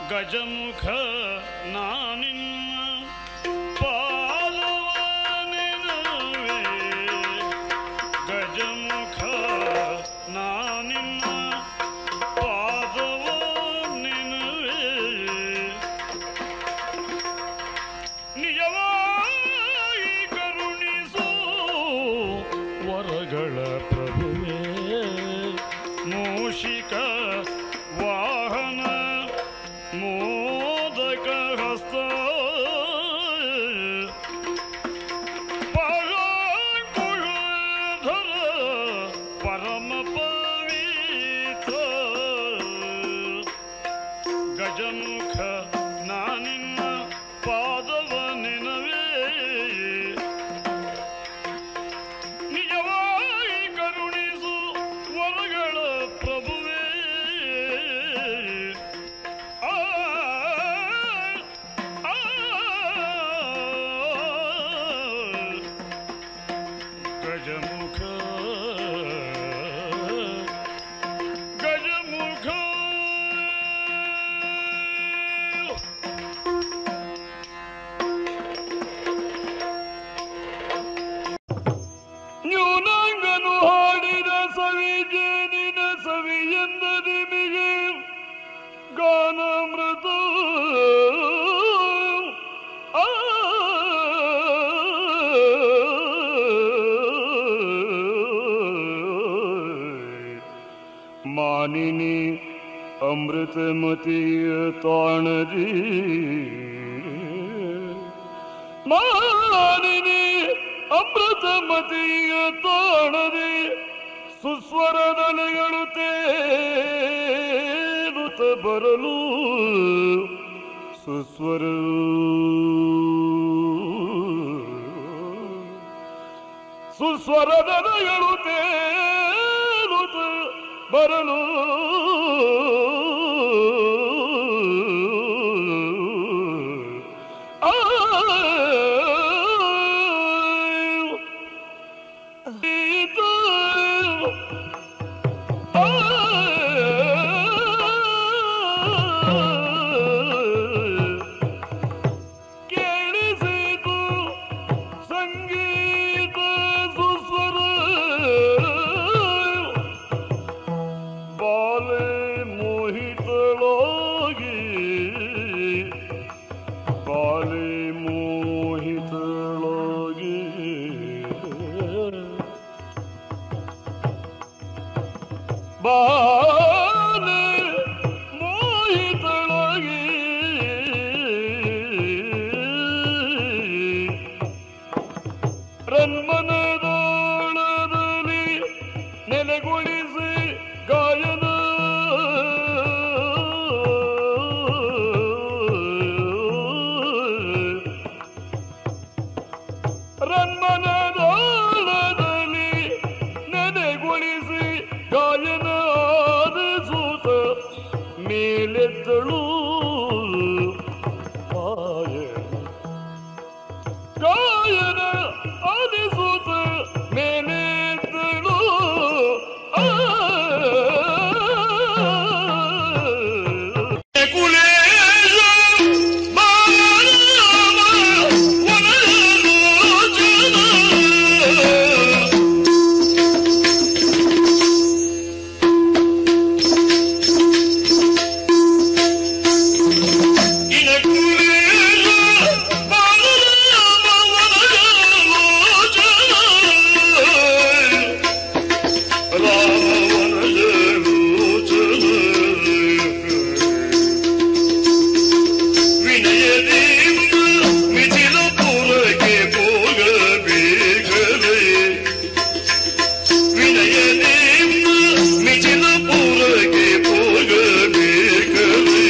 ಗಜಮುಖ ನಾನಿನ್ನ ಪಾಲವ ನೆನವೆ ಗಜಮುಖ ನಾನಿನ್ನ ಪಾದವ ನೆನವೆ ನಿಜವಾಗಿ ಕರುಣಿಸು ವರಗಳ ಪ್ರಭುವೇ ಮೂಷಿಕ ವಾಹನ ಮೋದಕ ಹಸ್ತ ಪರಾಂಕುಶಧರ ಪರಮ ಪವಿತ್ರ ಗಜಮುಖ ನಾನಿನ್ನ ಪಾದವ ನೆನವೇ ನಿಜವಾಗಿ ಕರುಣಿಸು ವರಗಳ ಪ್ರಭುವೇ ಆ, ಆ, ಗಜಮುಖ ಗಜಮುಖ ನ್ಯೂನಾಂಗನು ಹಾಡಿದ ಸವಿಜೆ ನಿನ ಸವಿ ಎಂದ ನಿಮಿಗೆ ಗಾನಾಮೃತ ಆ ಮಾನಿನಿ ಅಮೃತಮತಿಯ ತಾಣದಿ ಮಾನಿನಿ ಅಮೃತಮತಿಯ ತಾಣದಿ ಸುಸ್ವರದಲೆಗಳು ತೇಲುತ್ತ ಬರಲು ಸುಸ್ವರ ಸುಸ್ವರದಲೆಗಳು ತೇಲುತ್ತ ಬರಲು ಕೇಳಿಸಿತು ಸಂಗೀತ ಸುಸ್ವರ ಬಾಲೆ ಮೋಹಿತಳಾಗಿ ಬಾಲೆ ಮೋಹಿತಳಾಗಿ ಬಾಲೆ ಮೋಹಿತಳಾಗಿ ರನ್ಮನದೋಳದಲ್ಲಿ ನೆಲೆಗೊಳಿಸಿ ಗಾಯನ ರನ್ಮನದೋಳದಲ್ಲಿ ನೆಲೆಗೊಳಿಸಿ ಗಾಯನ ಆದಿಸೂತ ಮೇಲೆದ್ದಳು ಗಾಯನ ಗಾಯನ ಆಲಿಸುತ್ತ ಮೇಲೆದ್ದಳು ಆ. ಕುಲೇಶ ಬಾಲರಾಮ ವನಲೋಚನ. ಇನಕುಲೇಶ ಬಾಲರಾಮ ವನಲೋಚನ. ವಿನಯದಿಂದ ಮಿಥಿಲ ಪುರಕ್ಕೆ ಹೋಗಬೇಕಲೇ ವಿನಯದಿಂದ ಮಿಥಿಲ ಪುರಕ್ಕೆ ಹೋಗಬೇಕಲೇ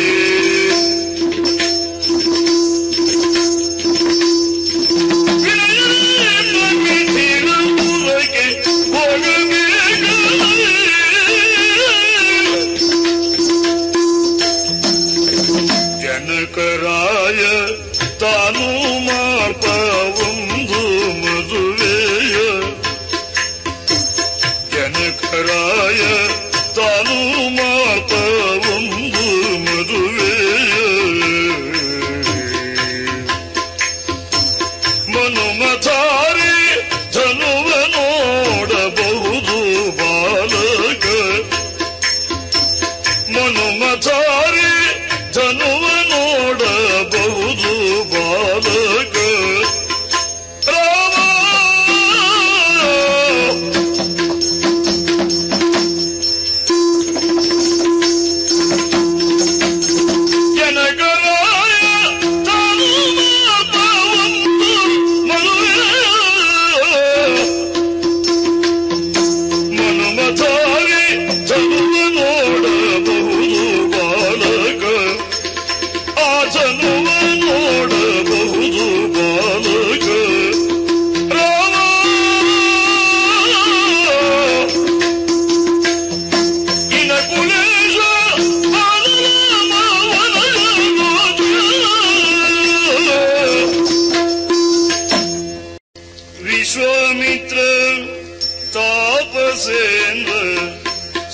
ವಿನಯದಿಂದ ಮಿಥಿಲ ಪುರಕ್ಕೆ ಹೋಗಬೇಕಲೇ ಜನಕರಾಯ ತಾನು ಮಾಪ ಒಂದು ಮದುವೆಯ ಜನಕರಾಯ ತಾನು ಮಾಪ ಒಂದು ಮದುವೆಯ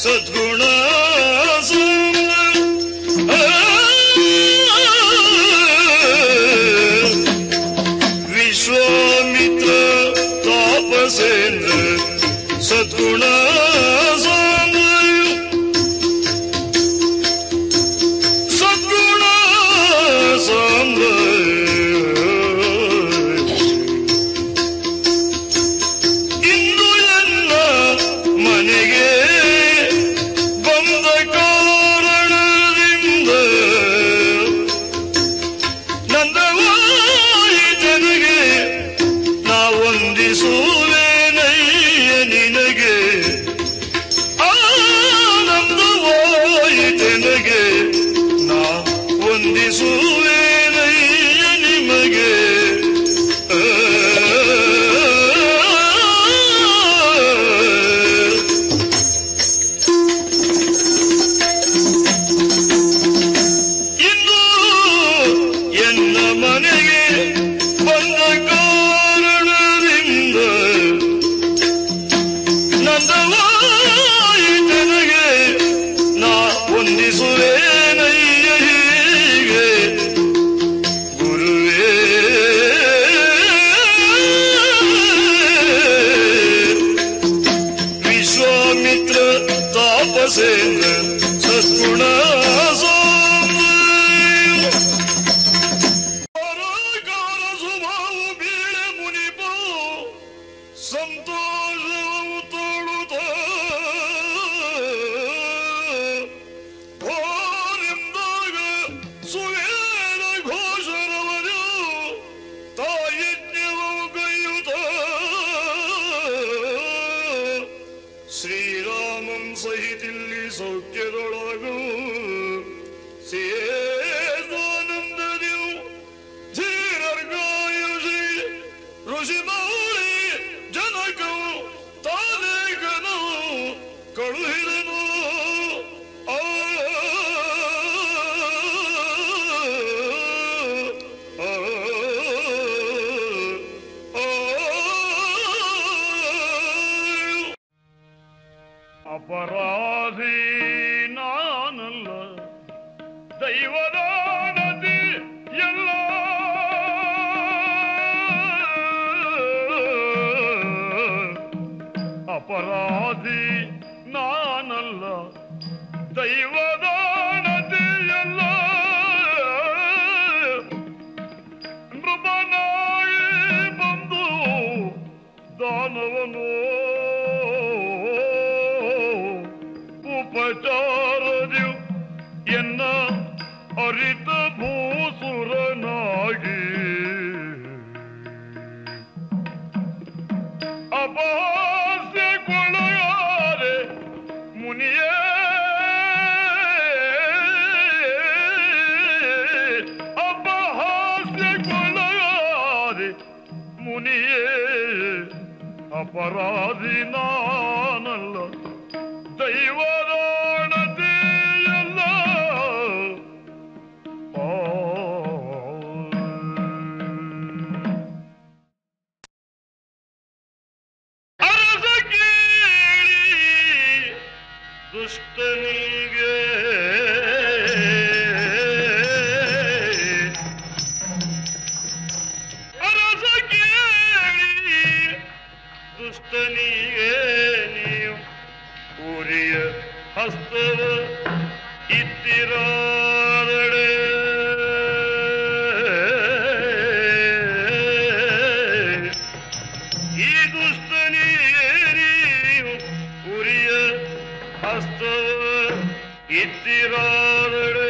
ಸದ್ಗುಣ ಸಾಂದ್ರ ವಿಶ್ವಾಮಿತ್ರ ತಾಪಸೇಂದ್ರ ಸದ್ಗುಣ ಸಾಂದ್ರ ಸದ್ಗುಣ ಸಾಂದ್ರ ಇಂದು ಎಲ್ಲ ಮನೆಗೆ ಬಂದ ಕಾರಣದಿಂದ ನಂದವಾಯಿ ಜನಗೆ ನಾ ವಂದಿಸುವೇನಯ್ಯ ನಿನಗೆ ಆನಂದವಾಯಿ ಜನಗೆ ನಾ ವಂದಿಸುವೇನಯ್ಯ ನಿಮಗೆ ಆ ಇಂದು ಎನ್ನ ಮನೆಗೆ ಬಂದ ಕಾರಣದಿಂದ ನಂದವಾಯಿ ನನಗೆ ನಾ ವಂದಿಸುವೇನಯ್ಯ ಹೀಗೆ ಗುರುವೇ ವಿಶ್ವಾಮಿತ್ರ ತಾಪಸೇಂದ್ರ ಸದ್ಗುಣ ಸೌಂದರ್ಯ ಪರಾಕಾರ ಸ್ವಭಾವ ಬೀಳೆ ಮುನಿಪ ಸಂತೋಷವು ತೋಡುತ್ತ ಭೋರೆಂದಾಗ ಸುವೇದ ಘೋಷರವರು ತಾಯಜ್ಞವು ಕೈಯುತ್ತ ಶ್ರೀರಾಮಂ ಸಹಿತಿಲ್ಲಿ ಸೌಖ್ಯದೊಳಗು ಸೇದಾನಂದದಿವು ಧೀರರ್ಗಾಯುಷಿ ಋಷಿ ಮೌಳಿ ಜನಕವು ತಾನೇಕನು ಕಳುಹಿದನು ಆ ಆ, ಆ ಅಪರಾಧಿ ನಾನಲ್ಲ ದೈವದ ನದಿ ಎಲ್ಲ ಅಪರಾಧಿ ನಾನಲ್ಲ ದೈವದ ನದಿ ಎಲ್ಲ ನೃಪನಾಗಿ ಬಂದು ದಾನವನು ಉಪಚಾರದಿ ಎನ್ನ ಅರಿತ ಭೂಸುರನಾಗಿ ಅಪಹಾಸ್ಯಕ್ಕೊಳಗಾದೆ ಮುನಿಯೇ ಅಪಹಾಸ್ಯಕ್ಕೊಳಗಾದೆ ಮುನಿಯೇ ಅಪರಾಧಿ ನಾನಲ್ಲ ದೈವದಾಣತೆಯಲ್ಲ ಆ. ಅರಸ ಕೇಳಿ ದುಷ್ಟನಿಗೆ ಅರಸ ಕೇಳಿ ದುಷ್ಟನಿಗೆ ನೀವು ಊರಿಯ ಹಸ್ತವ ಇತ್ತಿರಾದಡೆ ಈ ದುಷ್ಟನಿಗೆ ನೀವು ಉರಿಯ ಹಸ್ತವ ಇತ್ತಿರಾದಡೆ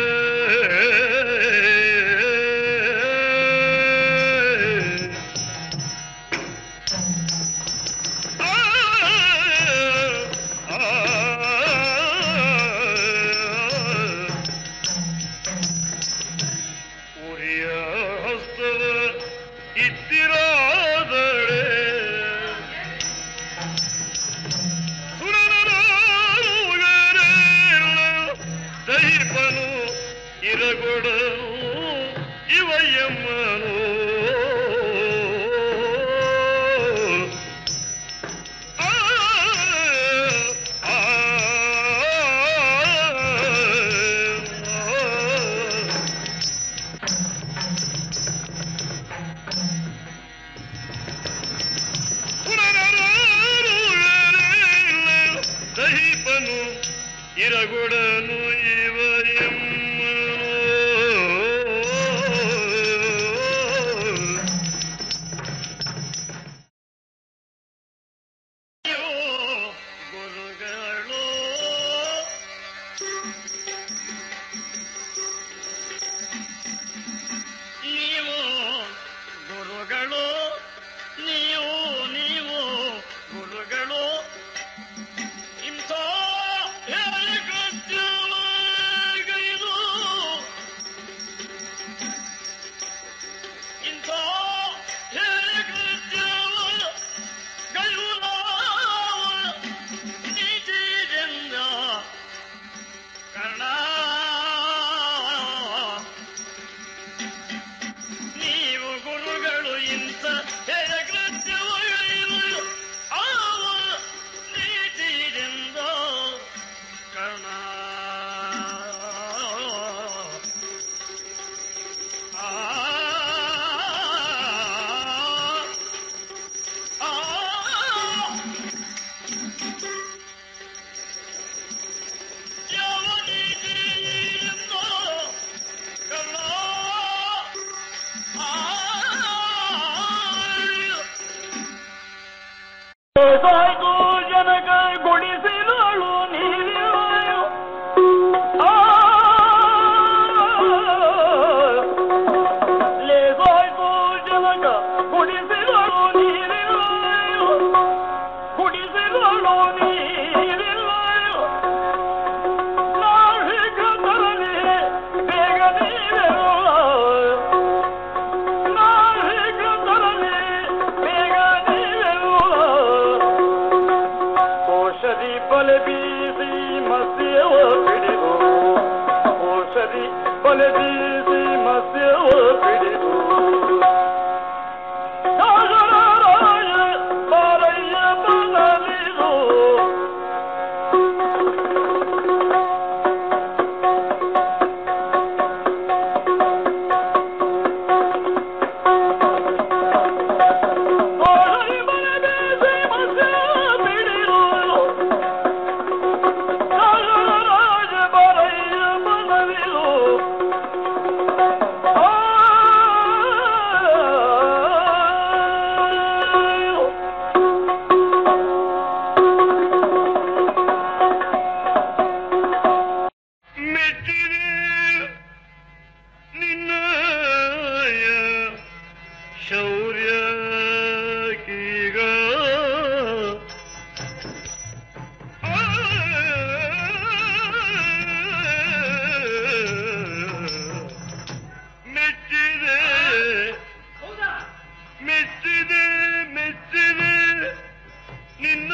ಉರಿಯ ಹಸ್ತದ ಇತ್ತಿರಾದಡೆ ದೈಪನು ಇರಗೊಡನು ಇವಯ್ಯಮ್ಮನು ಆ, ಆ, ದೈವನು ಇರಗೊಡನು ಇವ ಎಮ್ಮನು. ಅಯ್ಯೋ, ಗುರುಗಳು ನೀವು ಗುರುಗಳು ನೀವು ನೀವು ಗುರುಗಳು ಇಂಥ ಹೇಳಿಕೃತ್ಯವಗೈದು ಇಂಥ ಹೇಳಿಕೃತ್ಯವ ಗೈಯುವ ನೀತಿಯಿಂದ ಕರ್ಣ ನೀವು ಗುರುಗಳು ಇಂಥ ಹೇಗೃತ್ಯಗಳು ಆವ ನೀತಿಯಿಂದ ಕರ್ಣ ಆ ಆ ಯಾವ ನೀತಿಯಿಂದ ಕರ್ಣ ಸಾಯ್ತು ಜನಕ ಗುಡಿಸಿಲಳು ನೀರು ಲೇಸಾಯ್ತು ಜನಕ ಗುಡಿಸಿಲಳು ನೀರಿಲ್ಲ ಗುಡಿಸಿಲಳು ನೀರಿಲ್ಲ ನಾಳಿಕ ತರಲಿ ಬೇಗ ನೀರಿಲ್ಲ ನಾಳಿಕ ತರಲಿ ಬೇಗ ನೀರಿಲ್ಲ ಔಷಧಿ ಬಲ ಬೀಸಿ ಮಸ್ಯವ ಬಿಡಿದು ಔಷಧಿ ಬಲ ಬೀಸಿ ಮಸ್ಯವ ಬಿಡಿದು ರಾಜರಾಯ ಬಾರಯ್ಯ ಬಲಲಿದು ಔಷಧಿ ಬಲ ಬೀಸಿ ಮಸ್ಯವ ಬಿಡಿದು ರಾಜರಾಜ ಬಾರಯ್ಯ ಬಲಲಿದು ಮೆಚ್ಚಿದೆ ನಿನ್ನಯ ಶೌರ್ಯ ಕೀಗ ಮೆಚ್ಚಿದೆ ಮೆಚ್ಚಿದೆ ಮೆಚ್ಚಿದೆ ನಿನ್ನ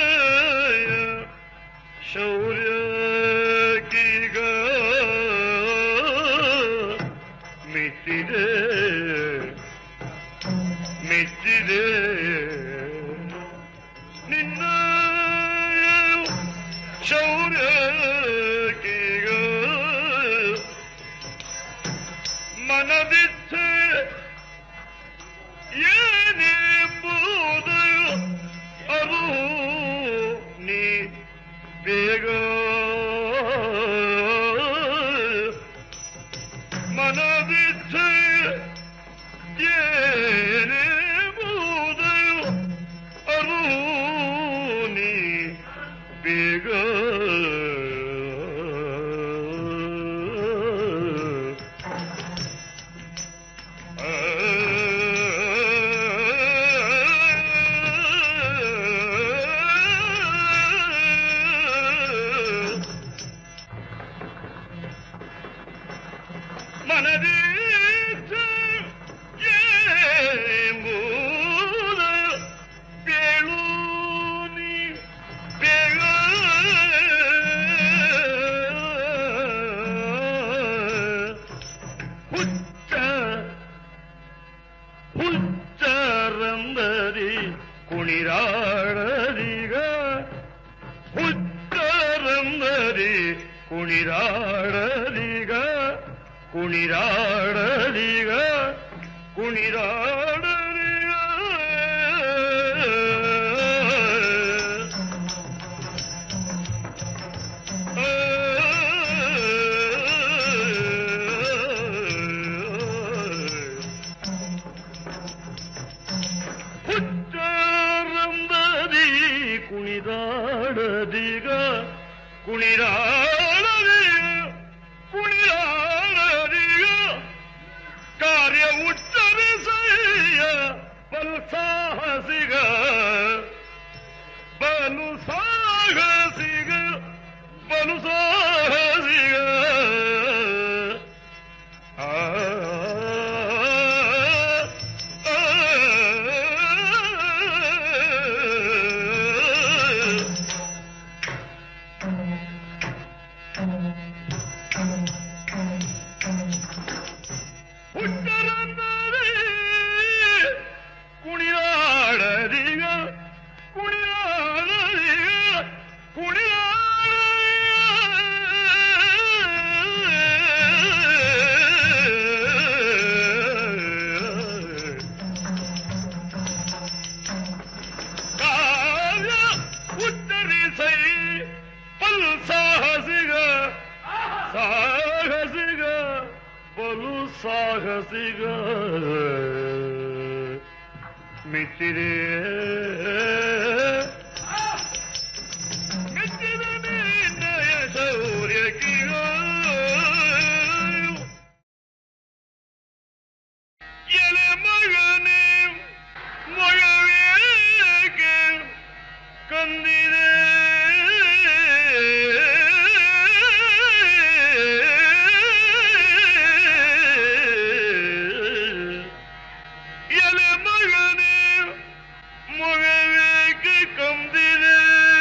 ಶೌರ್ಯ ಕೀಗ ಮೆಚ್ಚಿದೆ ಮೆಚ್ಚಿದೆ ನಿನ್ನ ಶೌರ್ಯ ಕೀಗ ಮನದಿಚ್ಛೆ ಏನೆಂಬುದು ಅದು ನೀ ಬೇಗ ಮನದಿಚ್ಛೆ ಏನೆಂಬುದು ಅದು ನೀ ಬೇಗ ಮನದಿ ಬೇಳು ನೀ ಬೇಗ ಹುಚ್ಚ ಹುಚ್ಚರಂದರಿ ಕುಣಿರಾಡದೀಗ ಹುಚ್ಚರಂದರಿ ಕುಣಿರಾಡದೀಗ ಕುಣಿರಾಡದೀಗ ಕುಣಿರಾಡದೀಗ ಕುಣಿರಾಳದಿಗ ಕುಣಿರಾಳದಿಗ ಕಾರ್ಯ ಉಚ್ಚರಿಸಯ್ಯ ಬಲು ಸಾಹಸಿಗ ಬಲು ಸಾಹಸಿಗ ಬಲು ಸಾಹಸಿಗ ಆ ಕುಣಿಯಾಡದಿಗ ಕುಣಿಯಾಡದಿಗ ಕುಣಿಯಾಡ ಕಾವ್ಯ ಉತ್ತರಿಸೈ ಪಲ್ ಸಾಹಸಿಗ ಸಾಹಸಿಗ ಬಲು ಸಾಹಸಿಗ ಮೆಚ್ಚಿದೆ ಮೆಚ್ಚಿದ ನಿನ್ನಯ ಶೌರ್ಯಕಿಗ ಎಲೆ ಮಗನೇ ಮೊಳವೇಗೆ ಕಂದಿದೆ ಎಲೆ ಮಗನೇ ಮೊಳವೇಗೆ ಕಂದಿದೆ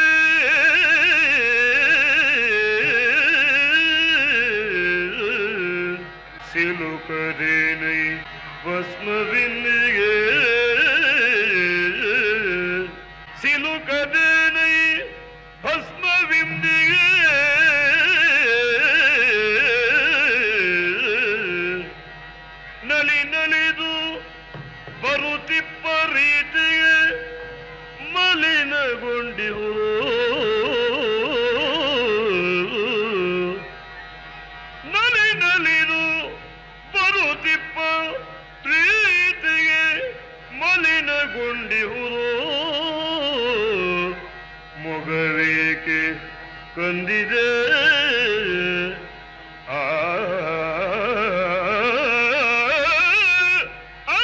ಸಿಲುಕದೇನೈ ಭಸ್ಮವಿಂದಿಗೆ ಸಿಲುಕದೇನೈ ಭಸ್ಮವಿಂದಿಗೆ ನಲಿ ನಲಿದು ಬರುತ್ತಿಪ್ಪ ರೀತಿಗೆ ಮಲಿನಗೊಂಡಿರು ನಲಿ ನಲಿದು ಬರುತ್ತಿಪ್ಪ ಪ್ರೀತಿಗೆ ಮಲಿನಗೊಂಡಿಹುದು ಮೊಗವೇಕೆ ಕಂದಿದೆ ಆ ಆ,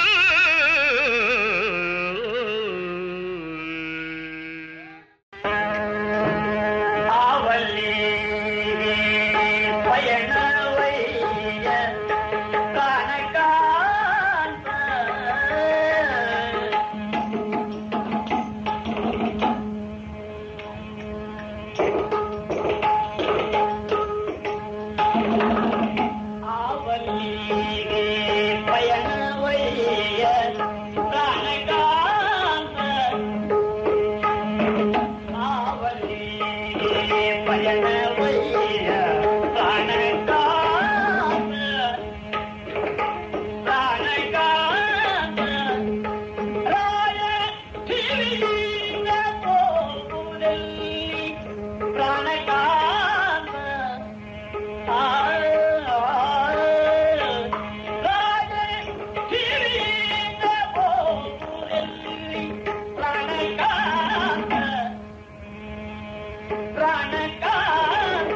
ಆ. ಆವಲ್ಲಿಗೆ ಪಯಣವಯ್ಯ ಕನಕಾಂತ ಆವಲ್ಲಿಗೆ ಪಯಣವಯ್ಯ ಕನಕಾಂತ ಆವಲಿಗೆ ಪಯಣವಯ್ಯ ಪ್ರಾಣಕಾಂತ ಪ್ರಾಣಕಾಂತ ರಾಯ ಕಿವಿಯಿಂದ ಹೋಗುವುದಲ್ಲಿ ಪ್ರಾಣಕಾಂತ ಆ ರಾಯ ಕಿವಿಯಿಂದ ಹೋಗುವುದಲ್ಲಿ ಪ್ರಾಣಕಾಂತ ಪ್ರಾಣಕಾಂತ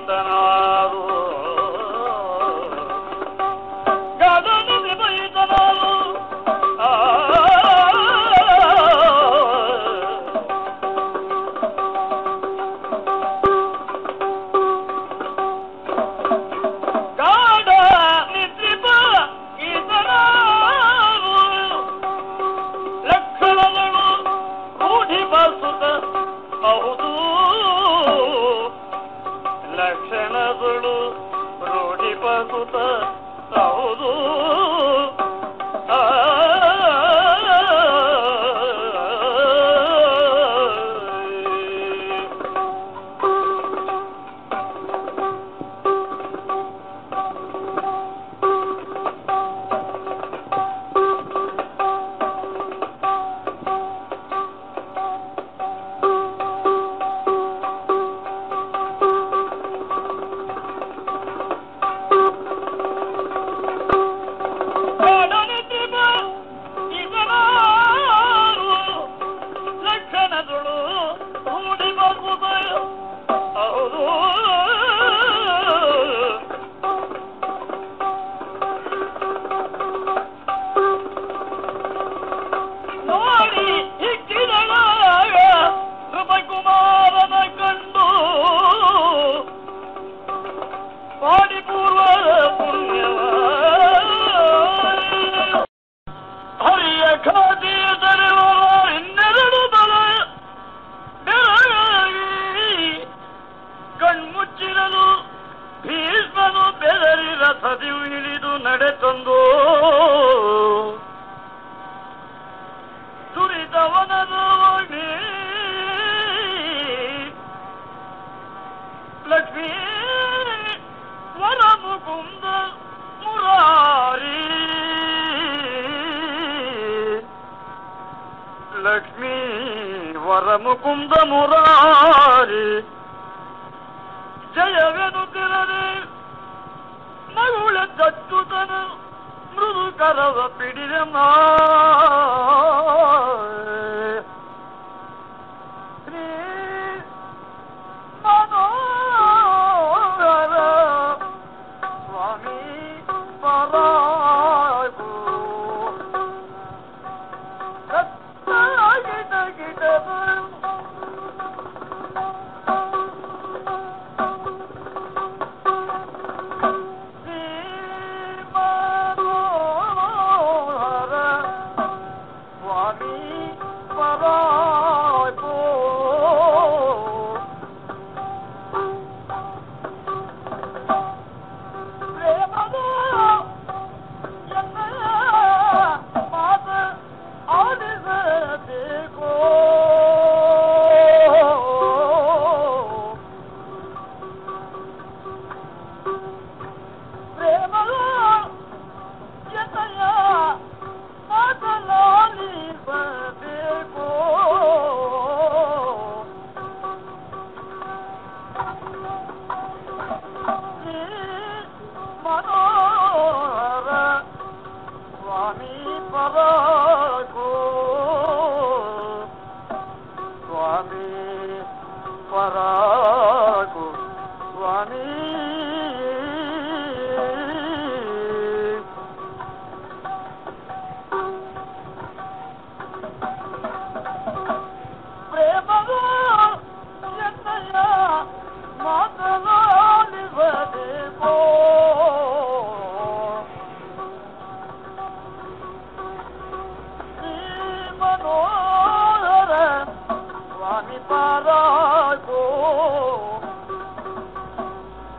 ಬೈತನಾರು ಗಗನದಿ ಬೈತನಾರು ಆ ಗಾಢ ನಿದ್ರಿಪ ಈತನಾರು ಲಕ್ಷಣಗಳು ರೂಢಿಪಡಿಸುತ್ತ ಹೌದು ಲಕ್ಷಣಗಳು ರೂಢಿಪಡಿಸುತ್ತ ಹೌದು ಆ ಕಾಡನಿದ್ರಿಪ ಇದನಾರು ಲಕ್ಷಣಗಳು ರೂಢಿ ಹೌದು ನೋಡಿ ಹಿಕ್ಕಿದಳಾಗ ಕೃಪಕುಮಾರನ ಕಂಡು ಪಾಡಿಪೂರ್ವದ ಪುಣ್ಯವ ಹರಿಯ ಖಾತೆಯ ತಲೆವರ ಇನ್ನೆರಡು ತಲ ಬೆರಗಾಗಿ ಕಣ್ಮುಚ್ಚಿರಲು ಭೀಷ್ಮನು ಬೆದರಿ ರಥದಿ ಇಳಿದು ನಡೆತಂದು ದುರಿತವನದವಣಿ ಲಕ್ಷ್ಮೀ ವರ ಮುಕುಂದ ಮುರಾರಿ ಲಕ್ಷ್ಮೀ ವರ ಮುಕುಂದ ಮುರಾರಿ ಜಯವೆನುತ್ತಿರದೆ ಮಗುಳ ದಚ್ಚುತನ ಮೃದು ಕರವ ಪಿಡಿದ ಶ್ರೀ ಮನೋಹರ ಸ್ವಾಮಿ ಪರಾಗು ಸತ್ತಾಗಿದ ಗಿಡದ ಶ್ರೀ ಮನೋಹರ ಸ್ವಾಮಿ ಪರಾಗು ಪ್ರೇಮದ ಎನ್ನ ಮಾತ ಆಡಿಸಬೇಕು ಪ್ರೇಮದ ಎನ್ನಯ ಮಾತನಾಡಿಸಬೇಕು ಮನೋಹರ ಸ್ವಾಮಿ ಪರಾಗೋ ಸ್ವಾಮಿ ಪರಾಗೋ ಸ್ವಾಮಿ ಪ್ರೇಮದ ಎನ್ನಯ ಮಾತನಾಡಿಸಬೇಕು ಶ್ರೀ ಮನೋಹರ ಸ್ವಾಮಿ ಪಾರಾಗೋ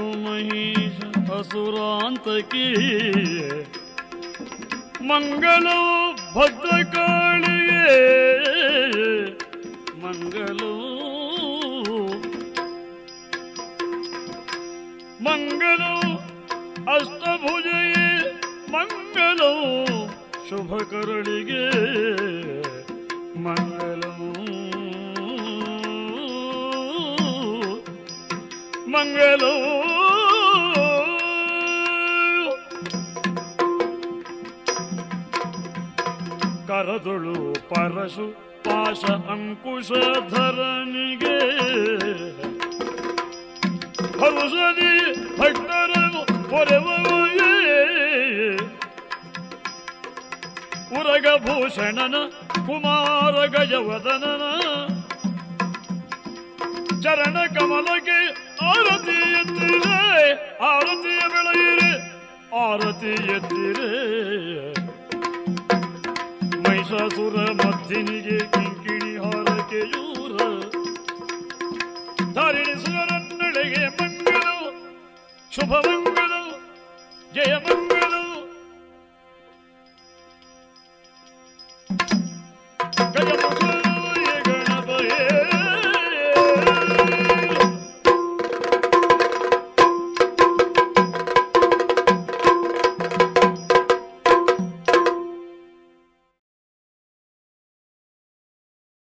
ಮಹೀಶ ಅಸುರಾಂತಕಿ ಮಂಗಲೋ ಭದ್ರಕಾಳಿಯೇ ಮಂಗಲೋ ಮಂಗಲೋ ಅಷ್ಟಭುಜಯೇ ಮಂಗಲೋ ಶುಭಕರಳಿಗೆ ಮಂಗಲೋ ಮಂಗಲೋ ಕರದುಳು ಪರಶು ಪಾಶ ಅಂಕುಶಧರನಿಗೆ ಹರುಷದಿ ಭಕ್ತರನು ಪೊರೆವೇ ಉರಗಭೂಷಣನ ಕುಮಾರ ಗಜವದನನ ಚರಣ ಕಮಲಕ್ಕೆ ಆರತಿ ಎತ್ತಿರೆ ಆರತಿಯ ಬೆಳೆಯಿರೆ ಆರತಿ ಎತ್ತಿರೆ ಮಹಿಷಾಸುರ ಮದ್ದಿನಿಗೆ ಕಿಂಕಿಣಿ ಹಾರಕೆಯೂರ ಧಾರಿಣಿಸುವರನ್ನಡೆಗೆ ಮಂಗಲ ಶುಭಮಂಗ